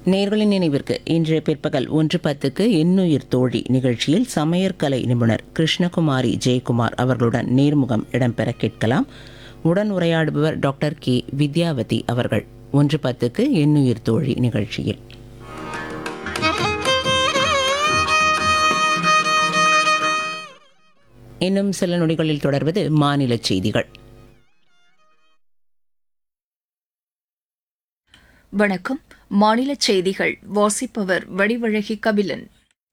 நேர்களின் நினைவிற்கு இன்று பிற்பகல் ஒன்று பத்துக்கு எண்ணுயிர் தோழி நிகழ்ச்சியில் சமையற்கலை நிபுணர் கிருஷ்ணகுமாரி ஜெயக்குமார் அவர்களுடன் நேர்முகம் இடம்பெற கேட்கலாம் உடன் உரையாடுபவர் டாக்டர் கே வித்யாவதி அவர்கள் ஒன்று பத்துக்கு எண்ணுயிர் தோழி நிகழ்ச்சியில் இன்னும் சில நொடிகளில் தொடர்வது மாநில செய்திகள் வணக்கம் மாநில செய்திகள் வாசிப்பவர் வடிவழகி கபிலன்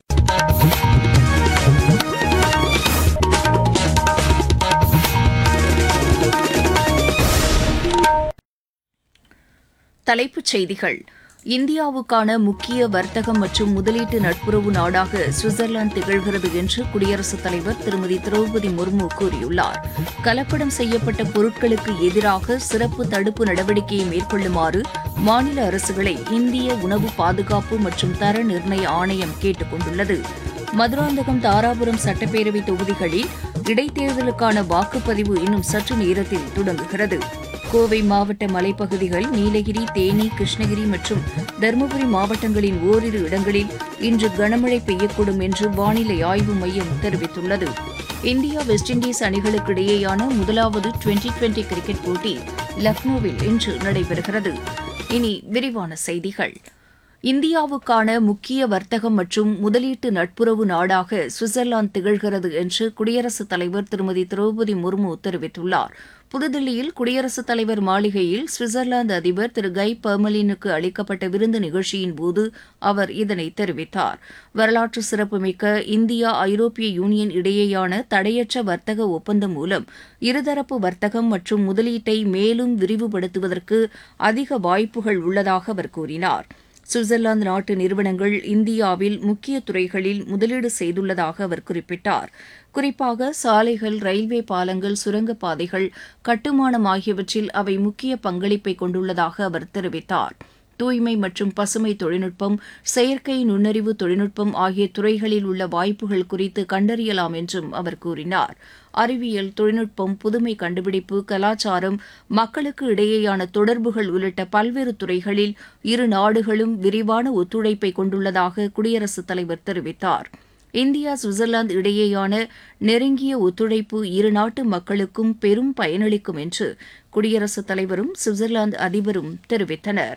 தலைப்புச் செய்திகள் இந்தியாவுக்கான முக்கிய வர்த்தகம் மற்றும் முதலீட்டு நட்புறவு நாடாக சுவிட்சர்லாந்து திகழ்கிறது என்று குடியரசுத் தலைவர் திருமதி திரௌபதி முர்மு கூறியுள்ளார் கலப்படம் செய்யப்பட்ட பொருட்களுக்கு எதிராக சிறப்பு தடுப்பு நடவடிக்கையை மேற்கொள்ளுமாறு மாநில அரசுகளை இந்திய உணவு பாதுகாப்பு மற்றும் தர நிர்ணய ஆணையம் கேட்டுக் கொண்டுள்ளது மதுராந்தகம் தாராபுரம் சட்டப்பேரவை தொகுதிகளில் இடைத்தேர்தலுக்கான வாக்குப்பதிவு இன்னும் சற்று நேரத்தில் தொடங்குகிறது கோவை மாவட்ட மலைப்பகுதிகள் நீலகிரி தேனி கிருஷ்ணகிரி மற்றும் தருமபுரி மாவட்டங்களின் ஓரிரு இடங்களில் இன்று கனமழை பெய்யக்கூடும் என்று வானிலை ஆய்வு மையம் தெரிவித்துள்ளது இந்தியா வெஸ்ட் இண்டீஸ் அணிகளுக்கு இடையேயான முதலாவது டுவெண்டி டுவெண்டி கிரிக்கெட் போட்டி லக்னோவில் இன்று நடைபெறுகிறது இனி விரிவான செய்திகள் இந்தியாவுக்கான முக்கிய வர்த்தகம் மற்றும் முதலீட்டு நட்புறவு நாடாக சுவிட்சர்லாந்து திகழ்கிறது என்று குடியரசுத் தலைவர் திருமதி திரௌபதி முர்மு தெரிவித்துள்ளார் புதுதில்லியில் குடியரசுத் தலைவர் மாளிகையில் சுவிட்சர்லாந்து அதிபர் திரு கை பர்மலினுக்கு அளிக்கப்பட்ட விருந்து நிகழ்ச்சியின் போது அவர் இதனை தெரிவித்தார் வரலாற்று சிறப்புமிக்க இந்தியா ஐரோப்பிய யூனியன் இடையேயான தடையற்ற வர்த்தக ஒப்பந்தம் மூலம் இருதரப்பு வர்த்தகம் மற்றும் முதலீட்டை மேலும் விரிவுபடுத்துவதற்கு அதிக வாய்ப்புகள் உள்ளதாக அவர் கூறினார் சுவிட்சர்லாந்து நாட்டு நிறுவனங்கள் இந்தியாவில் முக்கிய துறைகளில் முதலீடு செய்துள்ளதாக அவர் குறிப்பிட்டார் குறிப்பாக சாலைகள் ரயில்வே பாலங்கள் சுரங்கப்பாதைகள் கட்டுமானம் ஆகியவற்றில் அவை முக்கிய பங்களிப்பை கொண்டுள்ளதாக அவர் தெரிவித்தார் தூய்மை மற்றும் பசுமை தொழில்நுட்பம் செயற்கை நுண்ணறிவு தொழில்நுட்பம் ஆகிய துறைகளில் உள்ள வாய்ப்புகள் குறித்து கண்டறியலாம் என்றும் அவர் கூறினார் அறிவியல் தொழில்நுட்பம் புதுமை கண்டுபிடிப்பு கலாச்சாரம் மக்களுக்கு இடையேயான தொடர்புகள் உள்ளிட்ட பல்வேறு துறைகளில் இரு நாடுகளும் விரிவான ஒத்துழைப்பை கொண்டுள்ளதாக குடியரசுத் தலைவர் தெரிவித்தார் இந்தியா சுவிட்சர்லாந்து இடையேயான நெருங்கிய ஒத்துழைப்பு இரு நாட்டு மக்களுக்கும் பெரும் பயனளிக்கும் என்று குடியரசுத் தலைவரும் சுவிட்சர்லாந்து அதிபரும் தெரிவித்தனா்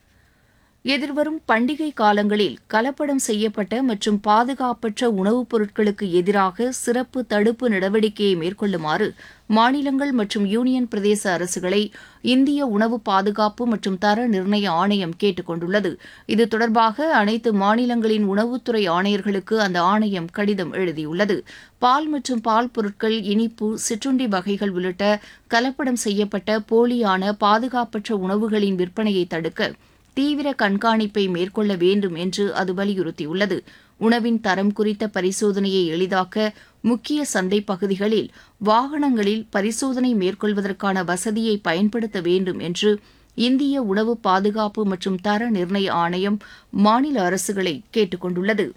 எதிர்வரும் பண்டிகை காலங்களில் கலப்படம் செய்யப்பட்ட மற்றும் பாதுகாப்பற்ற உணவுப் பொருட்களுக்கு எதிராக சிறப்பு தடுப்பு நடவடிக்கையை மேற்கொள்ளுமாறு மாநிலங்கள் மற்றும் யூனியன் பிரதேச அரசுகளை இந்திய உணவு பாதுகாப்பு மற்றும் தர நிர்ணய ஆணையம் கேட்டுக் கொண்டுள்ளது இது தொடர்பாக அனைத்து மாநிலங்களின் உணவுத்துறை ஆணையர்களுக்கு அந்த ஆணையம் கடிதம் எழுதியுள்ளது பால் மற்றும் பால் பொருட்கள் இனிப்பு சிற்றுண்டி வகைகள் உள்ளிட்ட கலப்படம் செய்யப்பட்ட போலியான பாதுகாப்பற்ற உணவுகளின் விற்பனையை தடுக்க தீவிர கண்காணிப்பை மேற்கொள்ள வேண்டும் என்று அது வலியுறுத்தியுள்ளது உணவின் தரம் குறித்த பரிசோதனையை எளிதாக்க முக்கிய சந்தை பகுதிகளில் வாகனங்களில் பரிசோதனை மேற்கொள்வதற்கான வசதியை பயன்படுத்த வேண்டும் என்று இந்திய உணவு பாதுகாப்பு மற்றும் தர நிர்ணய ஆணையம் மாநில அரசுகளை கேட்டுக் கொண்டுள்ளது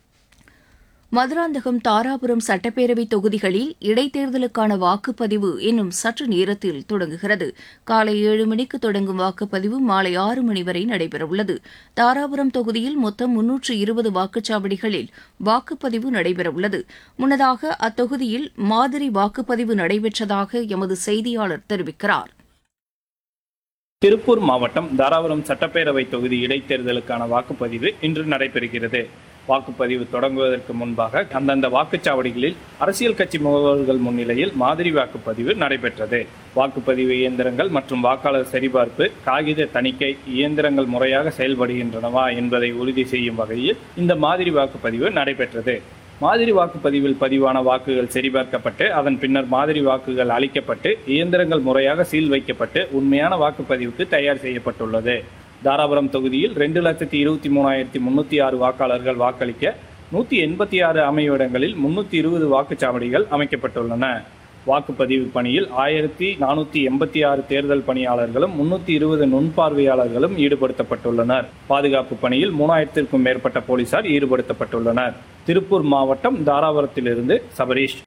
மதுராந்தகம் தாராபுரம் சட்டப்பேரவை தொகுதிகளில் இடைத்தேர்தலுக்கான வாக்குப்பதிவு இன்னும் சற்று நேரத்தில் தொடங்குகிறது காலை ஏழு மணிக்கு தொடங்கும் வாக்குப்பதிவு மாலை ஆறு மணி வரை நடைபெறவுள்ளது தாராபுரம் தொகுதியில் மொத்தம் முன்னூற்று இருபது வாக்குச்சாவடிகளில் வாக்குப்பதிவு நடைபெறவுள்ளது முன்னதாக அத்தொகுதியில் மாதிரி வாக்குப்பதிவு நடைபெற்றதாக எமது செய்தியாளர் தெரிவிக்கிறார் திருப்பூர் மாவட்டம் தாராபுரம் சட்டப்பேரவை தொகுதி இடைத்தேர்தலுக்கான வாக்குப்பதிவு இன்று நடைபெறுகிறது வாக்குப்பதிவு தொடங்குவதற்கு முன்பாக அந்தந்த வாக்குச்சாவடிகளில் அரசியல் கட்சி முகவர்கள் முன்னிலையில் மாதிரி வாக்குப்பதிவு நடைபெற்றது வாக்குப்பதிவு இயந்திரங்கள் மற்றும் வாக்காளர் சரிபார்ப்பு காகித தணிக்கை இயந்திரங்கள் முறையாக செயல்படுகின்றனவா என்பதை உறுதி செய்யும் வகையில் இந்த மாதிரி வாக்குப்பதிவு நடைபெற்றது மாதிரி வாக்குப்பதிவில் பதிவான வாக்குகள் சரிபார்க்கப்பட்டு அதன் பின்னர் மாதிரி வாக்குகள் அளிக்கப்பட்டு இயந்திரங்கள் முறையாக சீல் வைக்கப்பட்டு உண்மையான வாக்குப்பதிவுக்கு தயார் செய்யப்பட்டுள்ளது தாராபுரம் தொகுதியில் ரெண்டு லட்சத்தி இருபத்தி மூணாயிரத்தி முன்னூத்தி ஆறு வாக்காளர்கள் வாக்களிக்க நூத்தி எண்பத்தி ஆறு அமைவிடங்களில் முன்னூத்தி இருபது வாக்குச்சாவடிகள் அமைக்கப்பட்டுள்ளன வாக்குப்பதிவு பணியில் ஆயிரத்தி நானூத்தி எண்பத்தி ஆறு தேர்தல் பணியாளர்களும் முன்னூத்தி இருபது நுண்பார்வையாளர்களும் ஈடுபடுத்தப்பட்டுள்ளனர் பாதுகாப்பு பணியில் மூணாயிரத்திற்கும் மேற்பட்ட போலீசார் ஈடுபடுத்தப்பட்டுள்ளனர் திருப்பூர் மாவட்டம் தாராபுரத்திலிருந்து சபரீஷ்